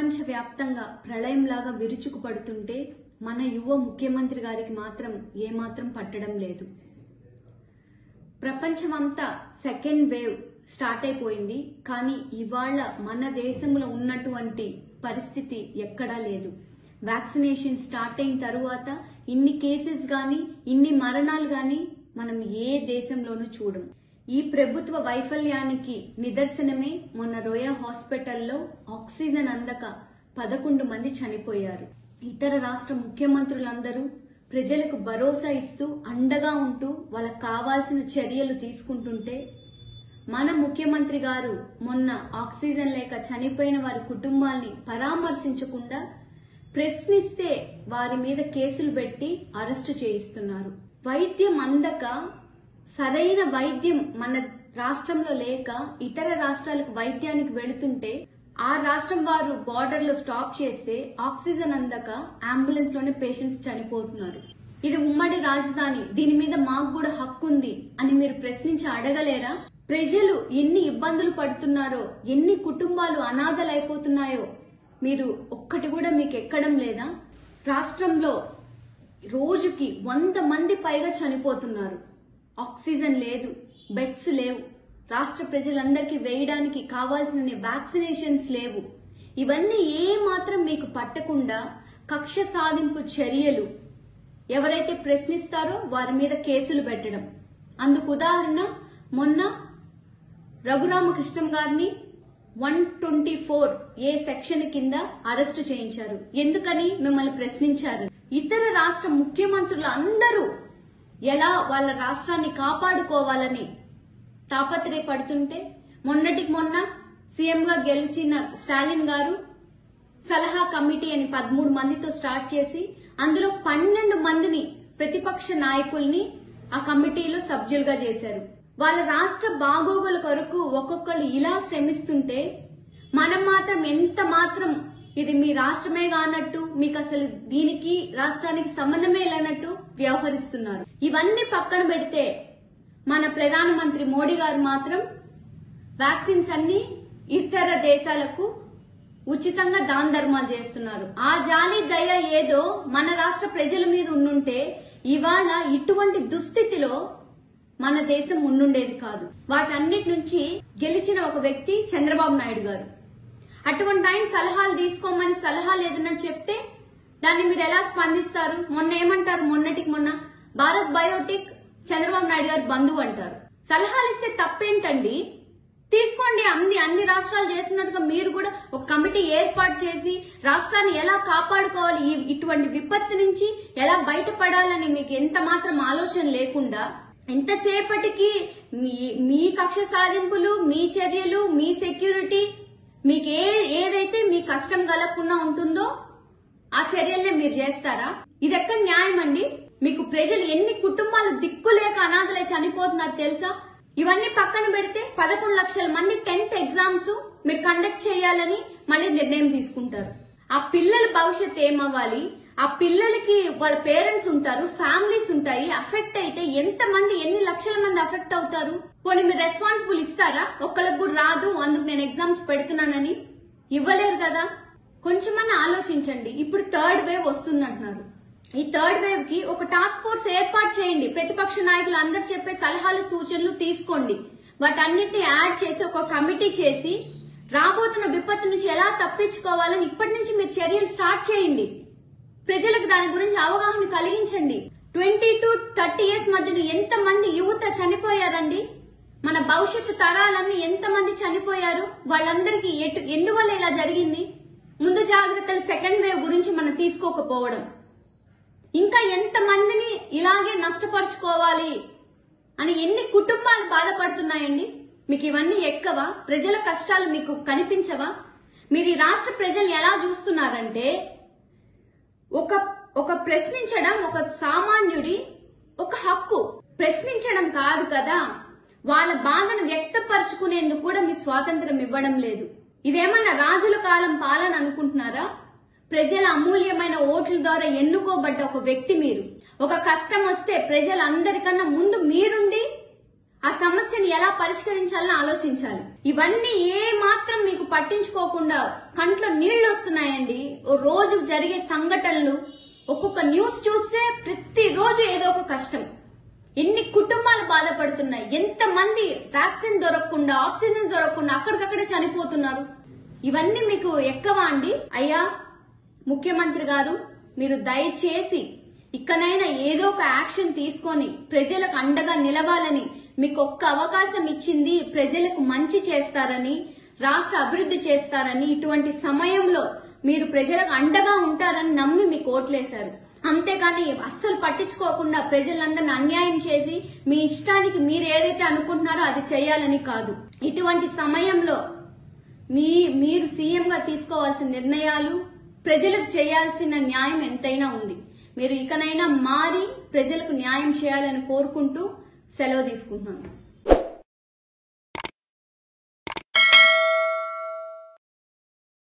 ప్రపంచవ్యాప్తంగా ప్రళయంలాగా విరుచుకుపడుతుంటే మన యువ ముఖ్యమంత్రి గారికి మాత్రం ఏమాత్రం పట్టడం లేదు ప్రపంచమంతా సెకండ్ వేవ్ స్టార్ట్ అయిపోయింది కానీ ఇవాళ మన దేశంలో ఉన్నటువంటి పరిస్థితి ఎక్కడా లేదు వ్యాక్సినేషన్ స్టార్ట్ అయిన తరువాత ఇన్ని కేసెస్ గాని ఇన్ని మరణాలు గాని మనం ఏ దేశంలోనూ చూడం ఈ ప్రభుత్వ వైఫల్యానికి నిదర్శనమే మొన్న రోయా హాస్పిటల్లో ఆక్సిజన్ అందక పదకొండు మంది చనిపోయారు ఇతర రాష్ట్ర ముఖ్యమంత్రులందరూ ప్రజలకు భరోసా ఇస్తూ అండగా ఉంటూ వాళ్ళకు కావాల్సిన చర్యలు తీసుకుంటుంటే మన ముఖ్యమంత్రి గారు మొన్న ఆక్సిజన్ లేక చనిపోయిన వారి కుటుంబాల్ని పరామర్శించకుండా ప్రశ్నిస్తే వారి మీద కేసులు పెట్టి అరెస్టు చేయిస్తున్నారు వైద్యం అందక సరైన వైద్యం మన రాష్ట్రంలో లేక ఇతర రాష్ట్రాలకు వైద్యానికి వెళుతుంటే ఆ రాష్ట్రం వారు బార్డర్ లో స్టాప్ చేస్తే ఆక్సిజన్ అందక అంబులెన్స్ లోనే పేషెంట్స్ చనిపోతున్నారు ఇది ఉమ్మడి రాజధాని దీని మీద మాకు కూడా హక్కు ఉంది అని మీరు ప్రశ్నించి అడగలేరా ప్రజలు ఎన్ని ఇబ్బందులు పడుతున్నారో ఎన్ని కుటుంబాలు అనాథలైపోతున్నాయో మీరు ఒక్కటి కూడా మీకు ఎక్కడం లేదా రాష్ట్రంలో రోజుకి వంద మంది పైగా చనిపోతున్నారు ఆక్సిజన్ లేదు బెడ్స్ లేవు రాష్ట్ర ప్రజలందరికీ వేయడానికి కావాల్సిన వ్యాక్సినేషన్స్ లేవు ఇవన్నీ ఏ మాత్రం మీకు పట్టకుండా కక్ష సాధింపు చర్యలు ఎవరైతే ప్రశ్నిస్తారో వారి మీద కేసులు పెట్టడం అందుకు ఉదాహరణ మొన్న రఘురామకృష్ణం గారిని one twenty four A section కింద అరెస్ట్ చేయించారు ఎందుకని మిమ్మల్ని ప్రశ్నించారు ఇతర రాష్ట్ర ముఖ్యమంత్రులు అందరూ ఎలా వాళ్ళ రాష్ట్రాన్ని కాపాడుకోవాలని తాపత్రయపడుతుంటే మొన్నటికి మొన్న సీఎంగా గెలిచిన స్టాలిన్ గారు సలహా కమిటీ అని పదమూడు మందితో స్టార్ట్ చేసి అందులో పన్నెండు మందిని ప్రతిపక్ష నాయకుల్ని ఆ కమిటీలో సభ్యులుగా చేశారు వాళ్ళ రాష్ట్ర బాగోగుల కొరకు ఒక్కొక్కరు ఇలా శ్రమిస్తుంటే మనం మాత్రం ఎంత మాత్రం ఇది మీ రాష్ట్రమే కానట్టు మీకు అసలు దీనికి రాష్ట్రానికి సంబంధమే లేనట్టు వ్యవహరిస్తున్నారు ఇవన్నీ పక్కన పెడితే మన ప్రధానమంత్రి మోడీ గారు మాత్రం వ్యాక్సిన్స్ అన్ని ఇతర దేశాలకు ఉచితంగా దాన ధర్మాలు చేస్తున్నారు ఆ జాలి దయ ఏదో మన రాష్ట్ర ప్రజల మీద ఉండుంటే ఇవాళ ఇటువంటి దుస్థితిలో మన దేశం ఉండుండేది కాదు వాటన్నిటి నుంచి గెలిచిన ఒక వ్యక్తి చంద్రబాబు నాయుడు గారు అటువంటి ఆయన సలహాలు తీసుకోమని సలహాలు ఏదన్నా చెప్తే దాన్ని మీరు ఎలా స్పందిస్తారు మొన్న ఏమంటారు మొన్నటికి మొన్న భారత్ బయోటిక్ చంద్రబాబు నాయుడు గారు బంధువు అంటారు సలహాలు ఇస్తే తప్పేంటండి తీసుకోండి అన్ని అన్ని రాష్ట్రాలు చేసినట్టుగా మీరు కూడా ఒక కమిటీ ఏర్పాటు చేసి రాష్ట్రాన్ని ఎలా కాపాడుకోవాలి ఈ ఇటువంటి విపత్తు నుంచి ఎలా బయటపడాలని మీకు ఎంత మాత్రం ఆలోచన లేకుండా ఎంతసేపటికి మీ మీ కక్ష సాధింపులు మీ చర్యలు మీ సెక్యూరిటీ మీకు ఏ ఏదైతే మీ కష్టం కలగకుండా ఉంటుందో ఆ చర్యల్నే మీరు చేస్తారా ఇది ఎక్కడ న్యాయం అండి మీకు ప్రజలు ఎన్ని కుటుంబాలు దిక్కులేక అనాథలై చనిపోతున్నారు తెలుసా ఇవన్నీ పక్కన పెడితే పదకొండు లక్షల మంది టెన్త్ ఎగ్జామ్స్ మీరు కండక్ట్ చేయాలని మళ్ళీ నిర్ణయం తీసుకుంటారు ఆ పిల్లల భవిష్యత్ ఏమవ్వాలి ఆ పిల్లలకి వాళ్ళ పేరెంట్స్ ఉంటారు ఫ్యామిలీస్ ఉంటాయి అఫెక్ట్ అయితే ఎంత మంది ఎన్ని లక్షల మంది అఫెక్ట్ అవుతారు పోనీ మీరు రెస్పాన్సిబుల్ ఇస్తారా ఒక్కళ్ళకి కూడా రాదు అందుకు నేను ఎగ్జామ్స్ పెడుతున్నానని ఇవ్వలేరు కదా కొంచెమన్నా ఆలోచించండి ఇప్పుడు థర్డ్ వేవ్ వస్తుంది అంటున్నారు ఈ థర్డ్ వేవ్ కి ఒక టాస్క్ ఫోర్స్ ఏర్పాటు చేయండి ప్రతిపక్ష నాయకులు అందరు చెప్పే సలహాలు సూచనలు తీసుకోండి వాటన్నిటిని యాడ్ చేసి ఒక కమిటీ చేసి రాబోతున్న విపత్తు నుంచి ఎలా తప్పించుకోవాలని ఇప్పటి నుంచి మీరు చర్యలు స్టార్ట్ చేయండి ప్రజలకు దాని గురించి అవగాహన కలిగించండి ట్వంటీ టు థర్టీ ఇయర్స్ మధ్యన ఎంత మంది యువత చనిపోయారండి మన భవిష్యత్తు తరాలన్నీ ఎంత మంది చనిపోయారు వాళ్ళందరికీ ఎటు ఎందువల్ల ఇలా జరిగింది ముందు జాగ్రత్తలు సెకండ్ వేవ్ గురించి మనం తీసుకోకపోవడం ఇంకా ఎంత మందిని ఇలాగే నష్టపరుచుకోవాలి అని ఎన్ని కుటుంబాలు బాధపడుతున్నాయండి మీకు ఇవన్నీ ఎక్కవా ప్రజల కష్టాలు మీకు కనిపించవా మీరు ఈ రాష్ట్ర ప్రజలు ఎలా చూస్తున్నారంటే ఒక ఒక ప్రశ్నించడం ఒక సామాన్యుడి ఒక హక్కు ప్రశ్నించడం కాదు కదా వాళ్ళ బాధను వ్యక్తపరచుకునేందుకు కూడా మీ స్వాతంత్రం ఇవ్వడం లేదు ఇదేమన్నా రాజుల కాలం పాలన అనుకుంటున్నారా ప్రజల అమూల్యమైన ఓట్ల ద్వారా ఎన్నుకోబడ్డ ఒక వ్యక్తి మీరు ఒక కష్టం వస్తే ప్రజలందరికన్నా ముందు మీరుండి ఆ సమస్యని ఎలా పరిష్కరించాలని ఆలోచించాలి ఇవన్నీ ఏ మాత్రం మీకు పట్టించుకోకుండా కంట్లో నీళ్లు వస్తున్నాయండి ఓ రోజు జరిగే సంఘటనలు ఒక్కొక్క న్యూస్ చూస్తే ప్రతి రోజు ఏదో ఒక కష్టం ఎన్ని కుటుంబాలు బాధపడుతున్నాయి ఎంత మంది వ్యాక్సిన్ దొరకకుండా ఆక్సిజన్ దొరకకుండా అక్కడికక్కడే చనిపోతున్నారు ఇవన్నీ మీకు ఎక్కవా అండి అయ్యా ముఖ్యమంత్రి గారు మీరు దయచేసి ఇకనైనా ఏదో ఒక యాక్షన్ తీసుకొని ప్రజలకు అండగా నిలవాలని మీకు ఒక్క అవకాశం ఇచ్చింది ప్రజలకు మంచి చేస్తారని రాష్ట్ర అభివృద్ధి చేస్తారని ఇటువంటి సమయంలో మీరు ప్రజలకు అండగా ఉంటారని నమ్మి మీకు ఓట్లేశారు అంతేగాని అస్సలు పట్టించుకోకుండా ప్రజలందరిని అన్యాయం చేసి మీ ఇష్టానికి మీరు ఏదైతే అనుకుంటున్నారో అది చేయాలని కాదు ఇటువంటి సమయంలో మీ మీరు సీఎం గా తీసుకోవాల్సిన నిర్ణయాలు ప్రజలకు చేయాల్సిన న్యాయం ఎంతైనా ఉంది మీరు ఇకనైనా మారి ప్రజలకు న్యాయం చేయాలని కోరుకుంటూ సెలవు తీసుకుంటున్నాను